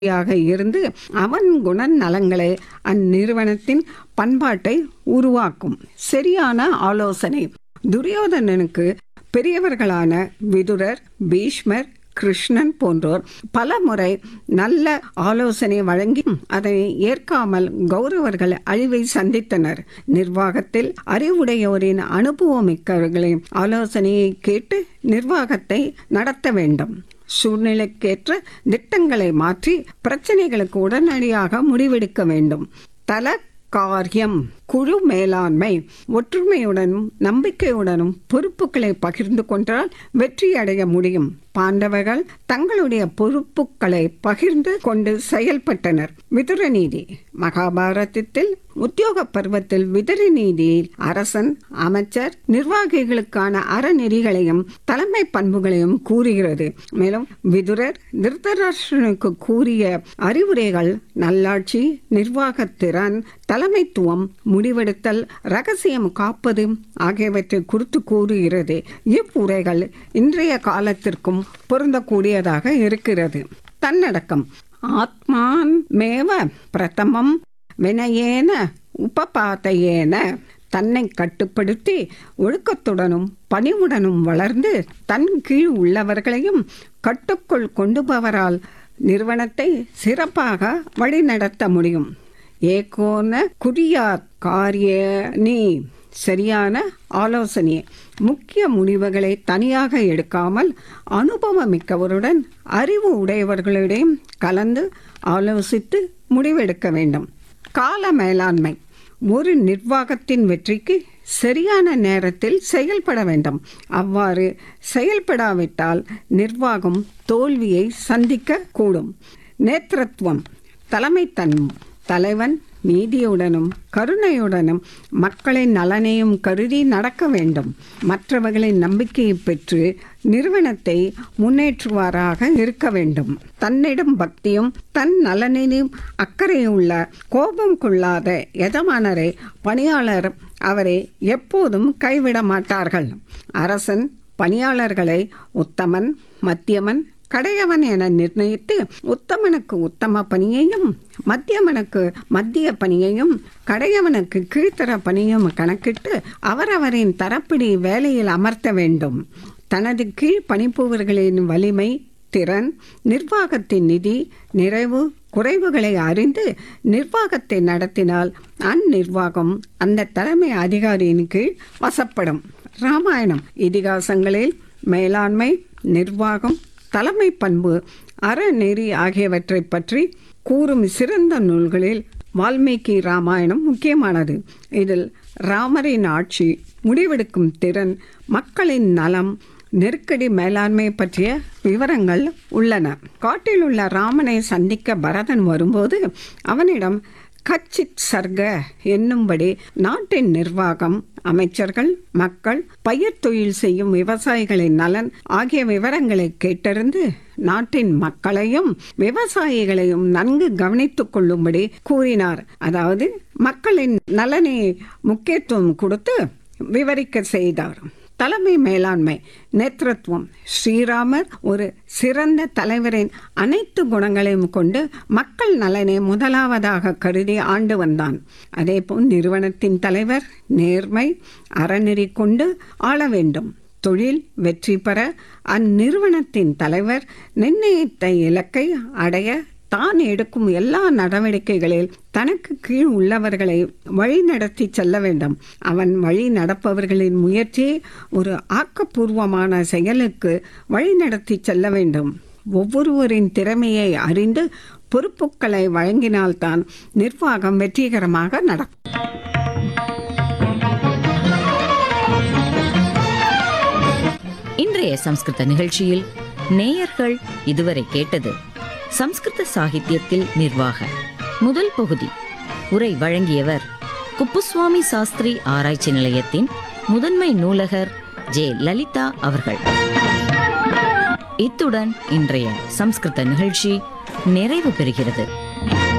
யாக இருந்து அவன் குணநலங்களே அந்நிறுவனத்தின் பண்பாட்டை உருவாக்கும் சரியான ஆலோசனை துரியோதனனுக்கு பெரியவர்களான விதுரர் பீஷ்மர் கிருஷ்ணன் போன்றோர் பல முறை நல்ல ஆலோசனை வழங்கி அதை ஏற்காமல் கௌரவர்கள் அழிவை சந்தித்தனர் நிர்வாகத்தில் அறிவுடையோரின் அனுபவமிக்கவர்களின் ஆலோசனையை கேட்டு நிர்வாகத்தை நடத்த வேண்டும் சூழ்நிலைக்கேற்ற திட்டங்களை மாற்றி பிரச்சனைகளுக்கு உடனடியாக முடிவெடுக்க வேண்டும் தல காரியம் குழு மேலாண்மை ஒற்றுமையுடனும் நம்பிக்கையுடனும் பொறுப்புகளை பகிர்ந்து கொண்டால் வெற்றி அடைய முடியும் பாண்டவர்கள் தங்களுடைய பொறுப்புகளை பகிர்ந்து கொண்டு செயல்பட்டனர் விதுர நீதி மகாபாரதத்தில் உத்தியோக பருவத்தில் விதுர நீதியில் அரசன் அமைச்சர் நிர்வாகிகளுக்கான அறநெறிகளையும் தலைமை பண்புகளையும் கூறுகிறது மேலும் விதுரர் திருதராஷ்டிரனுக்கு கூறிய அறிவுரைகள் நல்லாட்சி நிர்வாகத்திறன் தலைமைத்துவம் முடிவெடுத்தல் ரகசியம் காப்பது ஆகியவற்றை குறித்து கூறுகிறது இவ்வுரைகள் இன்றைய காலத்திற்கும் பொருந்தக்கூடியதாக இருக்கிறது தன்னடக்கம் ஆத்மான் மேவ பிரதமம் வினயேன உபபாதையேன தன்னை கட்டுப்படுத்தி ஒழுக்கத்துடனும் பணிவுடனும் வளர்ந்து தன் கீழ் உள்ளவர்களையும் கட்டுக்குள் கொண்டுபவரால் நிறுவனத்தை சிறப்பாக வழிநடத்த முடியும் ஏகோன குறியார் காரிய நீ சரியான ஆலோசனை முக்கிய முடிவுகளை தனியாக எடுக்காமல் அனுபவமிக்கவருடன் அறிவு உடையவர்களிடையும் கலந்து ஆலோசித்து முடிவெடுக்க வேண்டும் கால மேலாண்மை ஒரு நிர்வாகத்தின் வெற்றிக்கு சரியான நேரத்தில் செயல்பட வேண்டும் அவ்வாறு செயல்படாவிட்டால் நிர்வாகம் தோல்வியை சந்திக்க கூடும் நேத்திரத்துவம் தலைமைத்தன்மை தலைவன் நீதியுடனும் கருணையுடனும் மக்களின் நலனையும் கருதி நடக்க வேண்டும் மற்றவர்களின் நம்பிக்கையை பெற்று நிறுவனத்தை முன்னேற்றுவாராக இருக்க வேண்டும் தன்னிடம் பக்தியும் தன் நலனிலும் அக்கறையுள்ள கோபம் கொள்ளாத எஜமானரை பணியாளர் அவரை எப்போதும் கைவிட மாட்டார்கள் அரசன் பணியாளர்களை உத்தமன் மத்தியமன் கடையவன் என நிர்ணயித்து உத்தமனுக்கு உத்தம பணியையும் மத்தியமனுக்கு மத்திய பணியையும் கடையவனுக்கு கீழ்த்தர பணியும் கணக்கிட்டு அவரவரின் தரப்படி வேலையில் அமர்த்த வேண்டும் தனது கீழ் பணிப்புவர்களின் வலிமை திறன் நிர்வாகத்தின் நிதி நிறைவு குறைவுகளை அறிந்து நிர்வாகத்தை நடத்தினால் அந்நிர்வாகம் அந்த தலைமை அதிகாரியின் கீழ் வசப்படும் ராமாயணம் இதிகாசங்களில் மேலாண்மை நிர்வாகம் தலைமை பண்பு அறநெறி ஆகியவற்றை பற்றி கூறும் சிறந்த நூல்களில் வால்மீகி ராமாயணம் முக்கியமானது இதில் ராமரின் ஆட்சி முடிவெடுக்கும் திறன் மக்களின் நலம் நெருக்கடி மேலாண்மை பற்றிய விவரங்கள் உள்ளன காட்டில் உள்ள ராமனை சந்திக்க பரதன் வரும்போது அவனிடம் கச்சித் சர்க என்னும்படி நாட்டின் நிர்வாகம் அமைச்சர்கள் மக்கள் பயிர் தொழில் செய்யும் விவசாயிகளின் நலன் ஆகிய விவரங்களை கேட்டறிந்து நாட்டின் மக்களையும் விவசாயிகளையும் நன்கு கவனித்துக் கொள்ளும்படி கூறினார் அதாவது மக்களின் நலனை முக்கியத்துவம் கொடுத்து விவரிக்க செய்தார் தலைமை மேலாண்மை நேத்திரத்துவம் ஸ்ரீராமர் ஒரு சிறந்த தலைவரின் அனைத்து குணங்களையும் கொண்டு மக்கள் நலனை முதலாவதாக கருதி ஆண்டு வந்தான் அதேபோல் நிறுவனத்தின் தலைவர் நேர்மை அறநெறி கொண்டு ஆள வேண்டும் தொழில் வெற்றி பெற அந்நிறுவனத்தின் தலைவர் நிர்ணயித்த இலக்கை அடைய தான் எடுக்கும் எல்லா நடவடிக்கைகளில் தனக்கு கீழ் உள்ளவர்களை வழி நடத்தி செல்ல வேண்டும் அவன் வழி நடப்பவர்களின் முயற்சியை ஒரு ஆக்கப்பூர்வமான செயலுக்கு வழி நடத்தி செல்ல வேண்டும் ஒவ்வொருவரின் திறமையை அறிந்து பொறுப்புகளை வழங்கினால்தான் நிர்வாகம் வெற்றிகரமாக நடக்கும் இன்றைய சம்ஸ்கிருத நிகழ்ச்சியில் நேயர்கள் இதுவரை கேட்டது சம்ஸ்கிருத சாகித்யத்தில் நிர்வாக முதல் பகுதி உரை வழங்கியவர் குப்புசுவாமி சாஸ்திரி ஆராய்ச்சி நிலையத்தின் முதன்மை நூலகர் ஜே லலிதா அவர்கள் இத்துடன் இன்றைய சம்ஸ்கிருத நிகழ்ச்சி நிறைவு பெறுகிறது